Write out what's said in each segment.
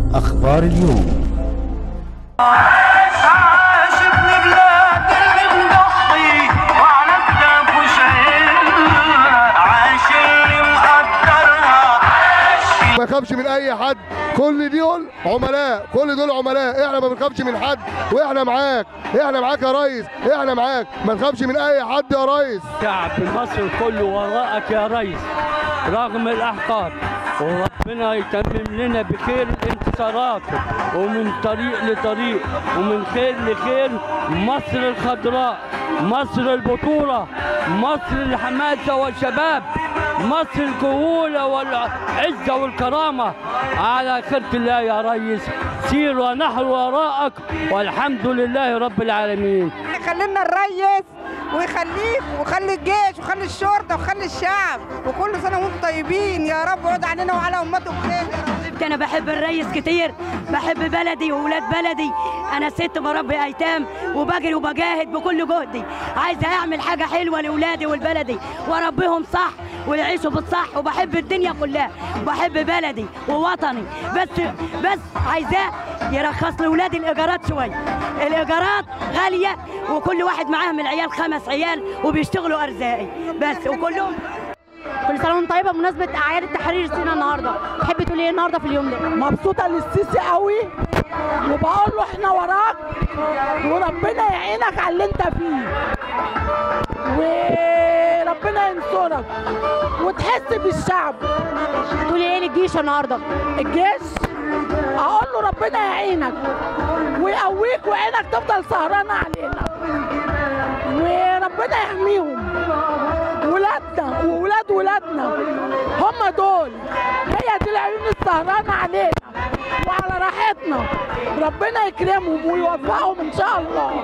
أخبار اليوم عاشقني بلاد اللي مضحي وعلى كتافه شايلها عاش اللي مقدرها ما يخافش من اي حد كل دول عملاء كل دول عملاء احنا ما بنخافش من حد واحنا معاك احنا معاك يا ريس احنا معاك ما تخافش من اي حد يا ريس شعب مصر كله وراءك يا ريس رغم الأحقاد وربنا يتمم لنا بخير الانتصارات ومن طريق لطريق ومن خير لخير مصر الخضراء مصر البطولة مصر الحماسة والشباب مصر الكهولة والعزة والكرامة على خيرة الله يا ريس سير ونحن وراءك والحمد لله رب العالمين يخلينا الريس ويخليك ويخلي الجيش ويخلي الشرطه ويخلي الشعب وكل سنه وانتم طيبين يا رب ويرضى علينا وعلى امته بخير يا رب انا بحب الريس كتير بحب بلدي وولاد بلدي انا ست بربي ايتام وبجري وبجاهد بكل جهدي عايزه اعمل حاجه حلوه لاولادي ولبلدي واربيهم صح ويعيشوا بالصح وبحب الدنيا كلها وبحب بلدي ووطني بس بس عايزاه يرخص لاولادي الايجارات شويه الايجارات غاليه وكل واحد معاه من العيال خمس عيال وبيشتغلوا ارزاقي بس وكلهم كل سنه وانت طيبه بمناسبه اعياد التحرير سينا النهارده تحبي تقولي ايه النهارده في اليوم ده مبسوطه للسيسي قوي وبقول له احنا وراك وربنا يعينك على اللي انت فيه وربنا ينصرك وتحس بالشعب تقولي ايه للجيش النهارده الجيش اقول له ربنا يعينك ويقويك وعينك تفضل سهرانه علينا وربنا يحميهم ولادنا وولاد ولادنا هم دول هي دي العيون السهرانه علينا وعلى راحتنا ربنا يكرمهم ويوفقهم ان شاء الله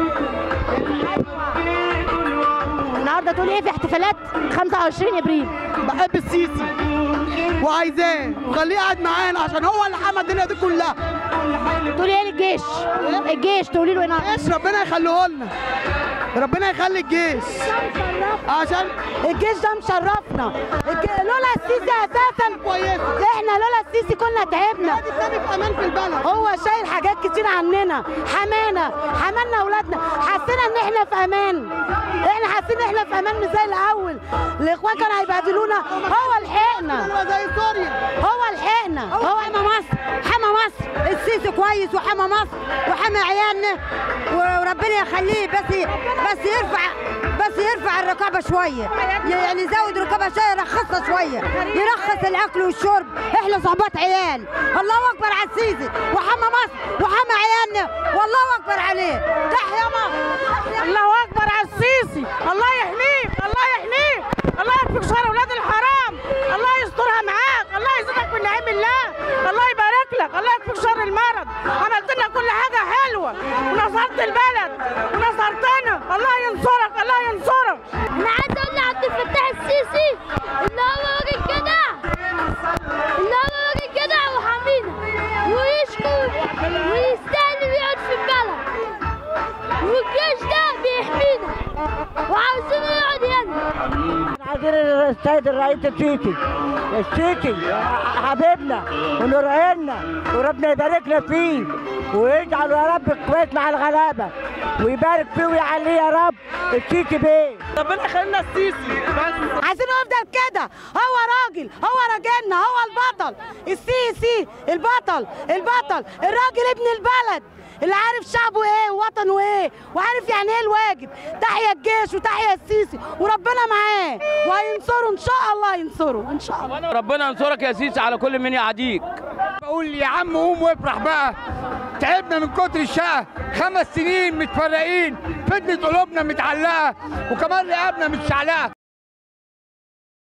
النهارده تقولي ايه في احتفالات 25 ابريل بحب السيسي وعايزاه وخليه قاعد معانا عشان هو اللي حمى الدنيا دي كلها تقولي ايه للجيش الجيش تقولي له ايه النهارده الجيش ربنا يخليه لنا ربنا يخلي الجيش عشان الجيش ده مشرفنا الج- لولا السيسي اساسا كويسه احنا لولا السيسي كنا تعبنا دي تاني في امان في البلد هو شايل حاجات كتير عننا حمانا حمانا اولادنا حسينا ان احنا في امان احنا حاسين ان احنا في امان مش زي الاول الاخوان كانوا هيبهدلونا هو لحقنا هو زي سوريا هو لحقنا هو حمى مصر حمى مصر السيسي كويس وحمى مصر وحمى عيالنا وربنا يخليه بس بس يرفع بس يرفع الرقابه شويه يعني يزود الرقابه شويه يرخصها شويه يرخص الاكل والشرب احنا صحبات عيال الله اكبر على السيسي وحمى مصر وحمى عيالنا والله اكبر عليه تحيا مصر الله اكبر على السيسي الله يحميك الله يحميك الله يكفيك شر اولاد الحرام الله يسترها معاك الله يزيدك من نعيم الله الله يبارك لك الله يكفيك شر المرض عملت لنا كل حاجه حلوه ونصرت البلد ونصرتنا الله ينصرك الله ينصرك انا عايزه اقول لعبد الفتاح السيسي ان هو راجل جدع ان هو راجل جدع وحمينا ويشكر ويستاهل يقعد في البلد والجيش ده بيحمينا وعاوزينه يقعد هنا عايزين السيد الرئيس السيسي السيسي حبيبنا ونرعينا وربنا يبارك لنا فيه ويجعله يا رب كويس مع الغلابه ويبارك فيه ويعليه يا رب السيسي بيه ربنا يخلينا السيسي بس عايزينه يفضل كده هو راجل هو راجلنا هو البطل السيسي البطل البطل الراجل ابن البلد اللي عارف شعبه ايه ووطنه ايه وعارف يعني ايه الواجب تحيا الجيش وتحيا السيسي وربنا معاه وهينصره ان شاء الله ينصره ان شاء الله ربنا ينصرك يا سيسي على كل من يعاديك بقول يا عم قوم وافرح بقى تعبنا من كتر الشقة خمس سنين متفرقين فتنة قلوبنا متعلقة وكمان رقابنا متشعلقة